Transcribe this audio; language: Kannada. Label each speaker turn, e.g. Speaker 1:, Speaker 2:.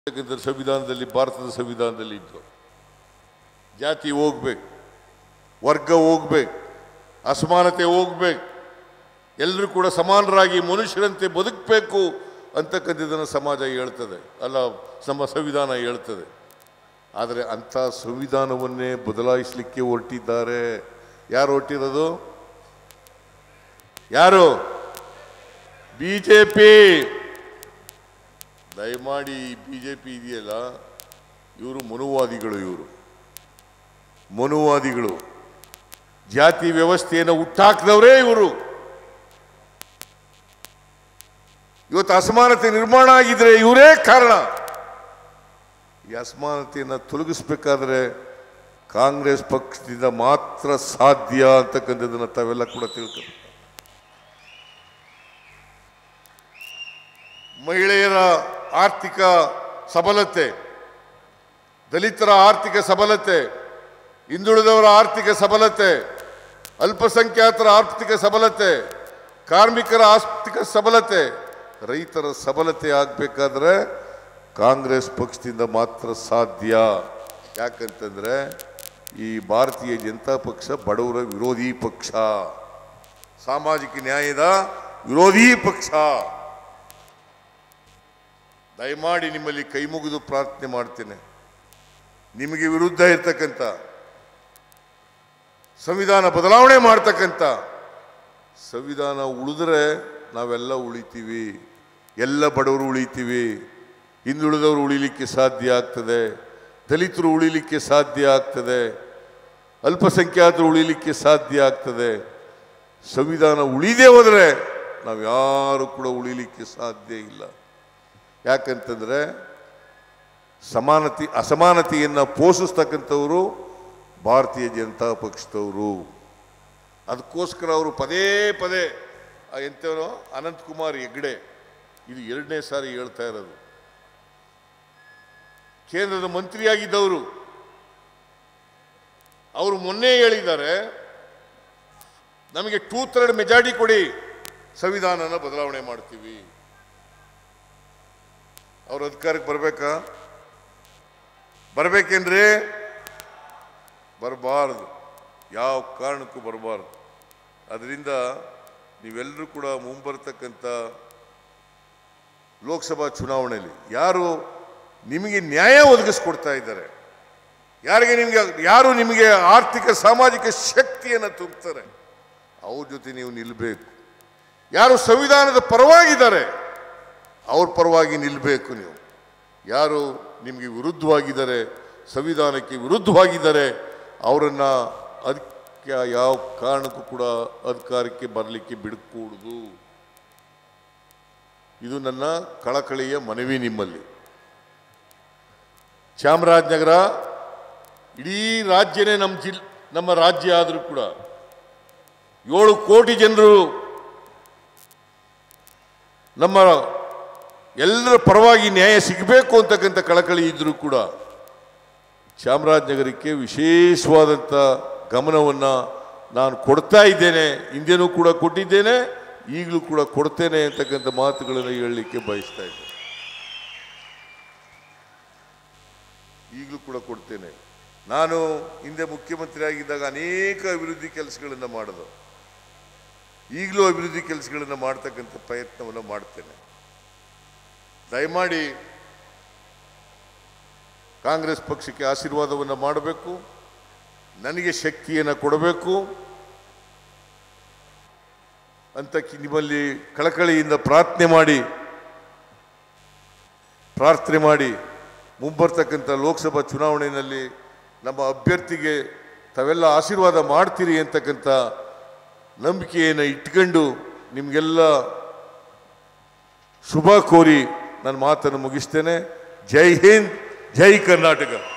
Speaker 1: ಯಾಕಂದ್ರೆ ಸಂವಿಧಾನದಲ್ಲಿ ಭಾರತದ ಸಂವಿಧಾನದಲ್ಲಿ ಇತ್ತು ಜಾತಿ ಹೋಗ್ಬೇಕು ವರ್ಗ ಹೋಗ್ಬೇಕು ಅಸಮಾನತೆ ಹೋಗ್ಬೇಕು ಎಲ್ಲರೂ ಕೂಡ ಸಮಾನರಾಗಿ ಮನುಷ್ಯರಂತೆ ಬದುಕಬೇಕು ಅಂತಕ್ಕಂಥದ್ದನ್ನು ಸಮಾಜ ಹೇಳ್ತದೆ ಅಲ್ಲ ನಮ್ಮ ಸಂವಿಧಾನ ಹೇಳ್ತದೆ ಆದರೆ ಅಂಥ ಸಂವಿಧಾನವನ್ನೇ ಬದಲಾಯಿಸಲಿಕ್ಕೆ ಹೊರಟಿದ್ದಾರೆ ಯಾರು ಹೊರಟಿರೋದು ಯಾರು ಬಿ ಜೆ ಪಿ ದಯಮಾಡಿ ಬಿ ಜೆ ಪಿ ಇದೆಯಲ್ಲ ಇವರು ಮನುವಾದಿಗಳು ಇವರು ಮನುವಾದಿಗಳು ಜಾತಿ ವ್ಯವಸ್ಥೆಯನ್ನು ಹುಟ್ಟಾಕಿದವರೇ ಇವರು ಇವತ್ತು ಅಸಮಾನತೆ ನಿರ್ಮಾಣ ಆಗಿದ್ರೆ ಇವರೇ ಕಾರಣ ಈ ಅಸಮಾನತೆಯನ್ನು ತೊಲಗಿಸ್ಬೇಕಾದ್ರೆ ಕಾಂಗ್ರೆಸ್ ಪಕ್ಷದಿಂದ ಮಾತ್ರ ಸಾಧ್ಯ ಅಂತಕ್ಕಂಥದ್ದನ್ನು ತಾವೆಲ್ಲ ಕೂಡ ತಿಳ್ಕೊಂಡು ಮಹಿಳೆಯರ ಆರ್ಥಿಕ ಸಬಲತೆ ದಲಿತರ ಆರ್ಥಿಕ ಸಬಲತೆ ಹಿಂದುಳಿದವರ ಆರ್ಥಿಕ ಸಬಲತೆ ಅಲ್ಪಸಂಖ್ಯಾತರ ಆರ್ಥಿಕ ಸಬಲತೆ ಕಾರ್ಮಿಕರ ಆರ್ಥಿಕ ಸಬಲತೆ ರೈತರ ಸಬಲತೆ ಆಗಬೇಕಾದ್ರೆ ಕಾಂಗ್ರೆಸ್ ಪಕ್ಷದಿಂದ ಮಾತ್ರ ಸಾಧ್ಯ ಯಾಕಂತಂದ್ರೆ ಈ ಭಾರತೀಯ ಜನತಾ ಪಕ್ಷ ಬಡವರ ವಿರೋಧಿ ಪಕ್ಷ ಸಾಮಾಜಿಕ ನ್ಯಾಯದ ವಿರೋಧಿ ಪಕ್ಷ ದಯಮಾಡಿ ನಿಮ್ಮಲ್ಲಿ ಕೈ ಮುಗಿದು ಪ್ರಾರ್ಥನೆ ಮಾಡ್ತೇನೆ ನಿಮಗೆ ವಿರುದ್ಧ ಇರ್ತಕ್ಕಂಥ ಸಂವಿಧಾನ ಬದಲಾವಣೆ ಮಾಡ್ತಕ್ಕಂಥ ಸಂವಿಧಾನ ಉಳಿದ್ರೆ ನಾವೆಲ್ಲ ಉಳಿತೀವಿ ಎಲ್ಲ ಬಡವರು ಉಳಿತೀವಿ ಹಿಂದುಳಿದವರು ಉಳಿಲಿಕ್ಕೆ ಸಾಧ್ಯ ಆಗ್ತದೆ ದಲಿತರು ಉಳಿಲಿಕ್ಕೆ ಸಾಧ್ಯ ಆಗ್ತದೆ ಅಲ್ಪಸಂಖ್ಯಾತರು ಉಳಿಲಿಕ್ಕೆ ಸಾಧ್ಯ ಆಗ್ತದೆ ಸಂವಿಧಾನ ಉಳಿದೇ ಹೋದರೆ ನಾವು ಯಾರು ಕೂಡ ಉಳಿಲಿಕ್ಕೆ ಸಾಧ್ಯ ಇಲ್ಲ ಯಾಕಂತಂದ್ರೆ ಸಮಾನತೆ ಅಸಮಾನತೆಯನ್ನು ಪೋಷಿಸ್ತಕ್ಕಂಥವರು ಭಾರತೀಯ ಜನತಾ ಪಕ್ಷದವರು ಅದಕ್ಕೋಸ್ಕರ ಅವರು ಪದೇ ಪದೇ ಆ ಎಂಥವನು ಅನಂತಕುಮಾರ್ ಹೆಗ್ಡೆ ಇದು ಎರಡನೇ ಸಾರಿ ಹೇಳ್ತಾ ಇರೋದು ಕೇಂದ್ರದ ಮಂತ್ರಿಯಾಗಿದ್ದವರು ಅವರು ಮೊನ್ನೆ ಹೇಳಿದ್ದಾರೆ ನಮಗೆ ಟೂ ಥರ್ಡ್ ಮೆಜಾರಿಟಿ ಕೊಡಿ ಸಂವಿಧಾನನ ಬದಲಾವಣೆ ಮಾಡ್ತೀವಿ ಅವ್ರ ಅಧಿಕಾರಕ್ಕೆ ಬರ್ಬೇಕಾ ಬರ್ಬೇಕೇನ್ರಿ ಬರಬಾರದು ಯಾವ ಕಾರಣಕ್ಕೂ ಬರಬಾರದು ಅದರಿಂದ ನೀವೆಲ್ಲರೂ ಕೂಡ ಮುಂಬರ್ತಕ್ಕಂಥ ಲೋಕಸಭಾ ಚುನಾವಣೆಯಲ್ಲಿ ಯಾರು ನಿಮಗೆ ನ್ಯಾಯ ಒದಗಿಸ್ಕೊಡ್ತಾ ಇದ್ದಾರೆ ಯಾರಿಗೆ ನಿಮಗೆ ಯಾರು ನಿಮಗೆ ಆರ್ಥಿಕ ಸಾಮಾಜಿಕ ಶಕ್ತಿಯನ್ನು ತುಂಬುತ್ತಾರೆ ಅವ್ರ ಜೊತೆ ನೀವು ನಿಲ್ಲಬೇಕು ಯಾರು ಸಂವಿಧಾನದ ಪರವಾಗಿದ್ದಾರೆ ಅವ್ರ ಪರವಾಗಿ ನಿಲ್ಲಬೇಕು ನೀವು ಯಾರು ನಿಮಗೆ ವಿರುದ್ಧವಾಗಿದ್ದಾರೆ ಸಂವಿಧಾನಕ್ಕೆ ವಿರುದ್ಧವಾಗಿದ್ದಾರೆ ಅವರನ್ನು ಅದಕ್ಕೆ ಯಾವ ಕಾರಣಕ್ಕೂ ಕೂಡ ಅಧಿಕಾರಕ್ಕೆ ಬರಲಿಕ್ಕೆ ಬಿಡಕೂಡುದು ಇದು ನನ್ನ ಕಳಕಳಿಯ ಮನವಿ ನಿಮ್ಮಲ್ಲಿ ಚಾಮರಾಜನಗರ ಇಡೀ ರಾಜ್ಯನೇ ನಮ್ಮ ಜಿಲ್ ನಮ್ಮ ರಾಜ್ಯ ಆದರೂ ಕೂಡ ಏಳು ಕೋಟಿ ಜನರು ನಮ್ಮ ಎಲ್ಲರ ಪರವಾಗಿ ನ್ಯಾಯ ಸಿಗಬೇಕು ಅಂತಕ್ಕಂಥ ಕಳಕಳಿ ಇದ್ರೂ ಕೂಡ ಚಾಮರಾಜನಗರಕ್ಕೆ ವಿಶೇಷವಾದಂಥ ಗಮನವನ್ನು ನಾನು ಕೊಡ್ತಾ ಇದ್ದೇನೆ ಹಿಂದೆನೂ ಕೂಡ ಕೊಟ್ಟಿದ್ದೇನೆ ಈಗಲೂ ಕೂಡ ಕೊಡ್ತೇನೆ ಅಂತಕ್ಕಂಥ ಮಾತುಗಳನ್ನು ಹೇಳಲಿಕ್ಕೆ ಬಯಸ್ತಾ ಇದ್ದೇನೆ ಈಗಲೂ ಕೂಡ ಕೊಡ್ತೇನೆ ನಾನು ಹಿಂದೆ ಮುಖ್ಯಮಂತ್ರಿ ಆಗಿದ್ದಾಗ ಅನೇಕ ಅಭಿವೃದ್ಧಿ ಕೆಲಸಗಳನ್ನು ಮಾಡಿದೆ ಈಗಲೂ ಅಭಿವೃದ್ಧಿ ಕೆಲಸಗಳನ್ನು ಮಾಡ್ತಕ್ಕಂಥ ಪ್ರಯತ್ನವನ್ನು ಮಾಡ್ತೇನೆ ದಯಮಾಡಿ ಕಾಂಗ್ರೆಸ್ ಪಕ್ಷಕ್ಕೆ ಆಶೀರ್ವಾದವನ್ನು ಮಾಡಬೇಕು ನನಗೆ ಶಕ್ತಿಯನ್ನು ಕೊಡಬೇಕು ಅಂತ ಕಿ- ನಿಮ್ಮಲ್ಲಿ ಕಳಕಳಿಯಿಂದ ಪ್ರಾರ್ಥನೆ ಮಾಡಿ ಪ್ರಾರ್ಥನೆ ಮಾಡಿ ಮುಂಬರ್ತಕ್ಕಂಥ ಲೋಕಸಭಾ ಚುನಾವಣೆಯಲ್ಲಿ ನಮ್ಮ ಅಭ್ಯರ್ಥಿಗೆ ತಾವೆಲ್ಲ ಆಶೀರ್ವಾದ ಮಾಡ್ತೀರಿ ಅಂತಕ್ಕಂಥ ನಂಬಿಕೆಯನ್ನು ಇಟ್ಕೊಂಡು ನಿಮಗೆಲ್ಲ ಶುಭ ಕೋರಿ ನನ್ನ ಮಾತನ್ನು ಮುಗಿಸ್ತೇನೆ ಜೈ ಹಿಂದ್ ಜೈ ಕರ್ನಾಟಕ